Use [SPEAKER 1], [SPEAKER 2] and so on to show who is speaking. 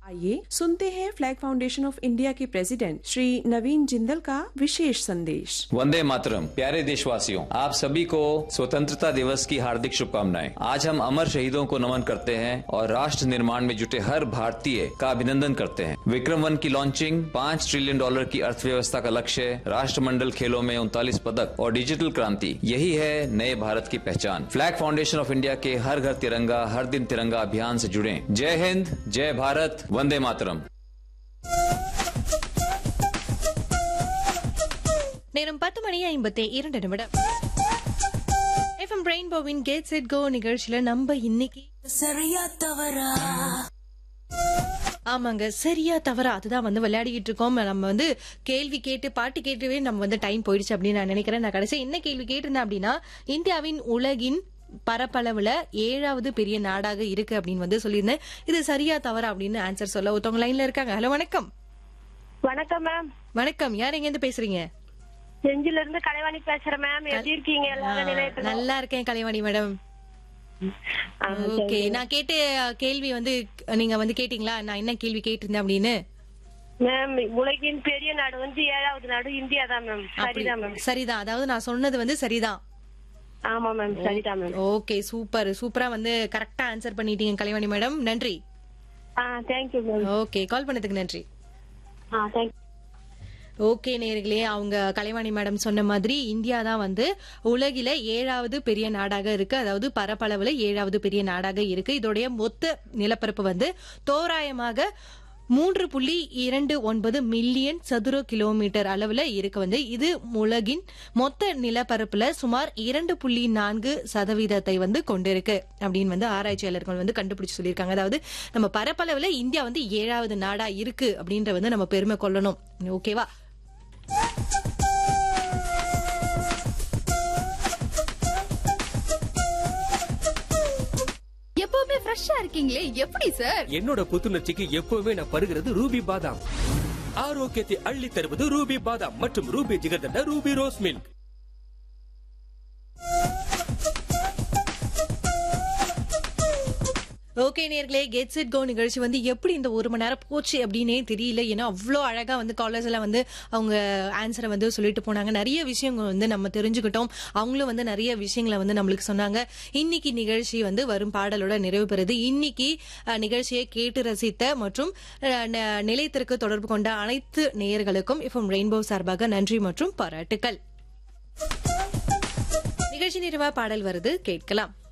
[SPEAKER 1] आइए सुनते हैं फ्लैग फाउंडेशन ऑफ इंडिया के प्रेसिडेंट श्री नवीन जिंदल का विशेष संदेश
[SPEAKER 2] वंदे मातरम प्यारे देशवासियों आप सभी को स्वतंत्रता दिवस की हार्दिक शुभकामनाएं आज हम अमर शहीदों को नमन करते हैं और राष्ट्र निर्माण में जुटे हर भारतीय का अभिनंदन करते हैं विक्रम वन की लॉन्चिंग पाँच ट्रिलियन डॉलर की अर्थव्यवस्था का लक्ष्य राष्ट्रमंडल खेलों में उनतालीस पदक और डिजिटल क्रांति यही है नए भारत की पहचान फ्लैग फाउंडेशन ऑफ इंडिया के हर घर तिरंगा हर दिन तिरंगा अभियान से जुड़े जय हिंद जय भारत वंदे मातरम
[SPEAKER 3] நேரம் பத்து மணி ஐம்பத்தி இரண்டு நிமிடம் எஃப்எம் ரெயின்போவின் கேட் செட் கோ நிகழ்ச்சியில நம்ம இன்னைக்கு
[SPEAKER 4] சரியா தவறா
[SPEAKER 3] ஆமாங்க சரியா தவறா அதுதான் வந்து விளையாடிக்கிட்டு இருக்கோம் நம்ம வந்து கேள்வி கேட்டு பாட்டு கேட்டுவே நம்ம வந்து டைம் போயிடுச்சு அப்படின்னு நான் நினைக்கிறேன் நான் கடைசி என்ன கேள்வி கேட்டிருந்தேன் அப்படின்னா இந்தியாவின் உலகின் பரப்பளவுல ஏழாவது பெரிய நாடாக இருக்கு அப்படின்னு வந்து சொல்லியிருந்தேன் இது சரியா தவறா அப்படின்னு ஆன்சர் சொல்ல ஒருத்தவங்க லைன்ல இருக்காங்க ஹலோ வணக்கம்
[SPEAKER 5] வணக்கம் மேம்
[SPEAKER 3] வணக்கம் யார் எங்க இருந்து பேசுறீங்க
[SPEAKER 5] செஞ்சில இருந்து கலைவாணி பேசுறேன் மேம் எப்படி இருக்கீங்க எல்லாரும் நிலையத்துல
[SPEAKER 3] நல்லா இருக்கேன் கலைவாணி மேடம்
[SPEAKER 5] ஆ,
[SPEAKER 3] ஓகே நான் கேட்ட கேள்வி வந்து நீங்க வந்து கேட்டீங்களா நான் என்ன கேள்வி கேட்டிருந்தேன் அப்படின்னு
[SPEAKER 5] மேம் உலகின் பெரிய நாடு வந்து ஏழாவது நாடு இந்தியா தான் மேம் சரிதான் மேம்
[SPEAKER 3] சரிதான் அதாவது நான் சொன்னது வந்து சரிதான்
[SPEAKER 5] ஆமா மேம் சரிதான் மேம்
[SPEAKER 3] ஓகே சூப்பர் சூப்பரா வந்து கரெக்டா ஆன்சர் பண்ணிட்டீங்க கலைவாணி மேடம் நன்றி
[SPEAKER 5] ஆ தேங்க்யூ மேம்
[SPEAKER 3] ஓகே கால் பண்ணதுக்கு நன்றி
[SPEAKER 5] ஆ தேங்க்யூ
[SPEAKER 3] ஓகே நேர்களே அவங்க கலைவாணி மேடம் சொன்ன மாதிரி இந்தியா தான் வந்து உலகில ஏழாவது பெரிய நாடாக இருக்கு அதாவது பரப்பளவுல ஏழாவது பெரிய நாடாக இருக்கு இதோடைய மொத்த நிலப்பரப்பு வந்து தோராயமாக மூன்று புள்ளி இரண்டு ஒன்பது மில்லியன் சதுர கிலோமீட்டர் அளவுல இருக்கு வந்து இது உலகின் மொத்த நிலப்பரப்புல சுமார் இரண்டு புள்ளி நான்கு சதவீதத்தை வந்து கொண்டிருக்கு அப்படின்னு வந்து ஆராய்ச்சியாளர்கள் வந்து கண்டுபிடிச்சு சொல்லியிருக்காங்க அதாவது நம்ம பரப்பளவுல இந்தியா வந்து ஏழாவது நாடா இருக்கு அப்படின்ற வந்து நம்ம பெருமை கொள்ளணும் ஓகேவா
[SPEAKER 6] எப்பவுமே ஃப்ரெஷ்ஷா இருக்கீங்களே எப்படி சார்
[SPEAKER 7] என்னோட புத்துணர்ச்சிக்கு எப்பவுமே நான் பருகிறது ரூபி பாதாம் ஆரோக்கியத்தை அள்ளி தருவது ரூபி பாதாம் மற்றும் Ruby jigarthanda Ruby rose milk
[SPEAKER 3] okay நேர்களே கெட் செட் கோ நிகழ்ச்சி வந்து எப்படி இந்த ஒரு மணி நேரம் போச்சு அப்படின்னே தெரியல ஏன்னா அவ்வளோ அழகா வந்து காலேஜ் எல்லாம் வந்து அவங்க ஆன்சரை வந்து சொல்லிட்டு போனாங்க நிறைய விஷயங்கள் வந்து நம்ம தெரிஞ்சுக்கிட்டோம் அவங்களும் வந்து நிறைய விஷயங்களை வந்து நம்மளுக்கு சொன்னாங்க இன்னைக்கு நிகழ்ச்சி வந்து வரும் பாடலோட நிறைவு பெறுது இன்னைக்கு அஹ், நிகழ்ச்சியை கேட்டு ரசித்த மற்றும் அஹ், ந- நிலையத்திற்கு தொடர்பு கொண்ட அனைத்து நேயர்களுக்கும் இப்போ ரெயின்போ சார்பாக நன்றி மற்றும் பாராட்டுக்கள் நிகழ்ச்சி நிறைவா பாடல் வருது கேட்கலாம்